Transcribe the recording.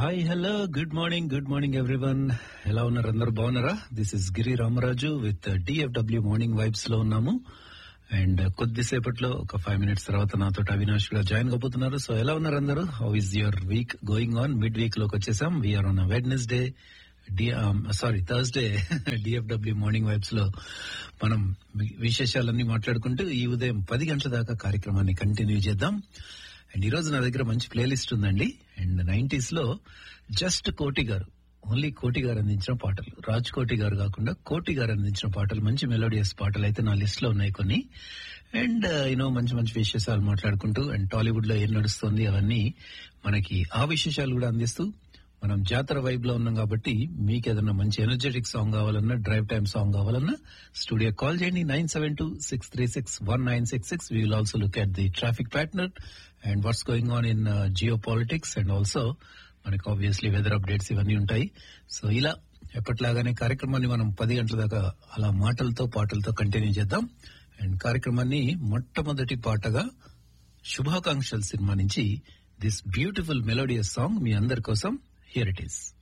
hi hello good morning good morning everyone ఎలా ఉన్నారు అందరు బాగున్నారా this is Giri Ramaraju with DFW morning vibes లో ఉన్నాము అండ్ కొద్దిసేపట్లో ఒక ఫైవ్ మినిట్స్ తర్వాత నాతో అవినాష్ కూడా జాయిన్ కాబోతున్నారు సో ఎలా ఉన్నారు అందరూ how is your week going on mid week లోకి వచ్చేసాం we're on Wednesday sorry Thursday DFW morning vibes లో మనం వి- విశేషాలన్నీ మాట్లాడుకుంటూ ఈ ఉదయం పది గంటల దాకా కార్యక్రమాన్ని కంటిన్యూ చేద్దాం అండ్ ఈ రోజు నా దగ్గర మంచి ప్లేలిస్ట్ ఉందండి అండ్ నైన్టీస్ లో జస్ట్ కోటి గారు ఓన్లీ కోటి గారు అందించిన పాటలు రాజ్ కోటి గారు కాకుండా కోటి గారు అందించిన పాటలు మంచి మెలోడియస్ పాటలు అయితే నా లిస్ట్ లో ఉన్నాయి కొన్ని అండ్ యూనో మంచి మంచి విశేషాలు మాట్లాడుకుంటూ అండ్ టాలీవుడ్ లో ఏం నడుస్తుంది అవన్నీ మనకి ఆ విశేషాలు కూడా అందిస్తూ మనం జాతర వైబ్ లో ఉన్నాం కాబట్టి మీకు ఏదైనా మంచి ఎనర్జెటిక్ సాంగ్ కావాలన్నా డ్రైవ్ టైమ్ సాంగ్ కావాలన్నా స్టూడియో కాల్ చేయండి nine seven two six three six one nine six six we will also look at the traffic pattern and what's going on in geo politics and also మనకి obviously weather updates ఇవన్నీ ఉంటాయి so ఇలా ఎప్పటిలాగానే కార్యక్రమాన్ని మనం పది గంటల దాకా అలా మాటలతో పాటలతో కంటిన్యూ చేద్దాం అండ్ కార్యక్రమాన్ని మొట్టమొదటి పాటగా శుభాకాంక్షలు సినిమా నుంచి దిస్ బ్యూటిఫుల్ మెలోడియస్ సాంగ్ మీ అందరి కోసం హియర్ ఇట్ ఈస్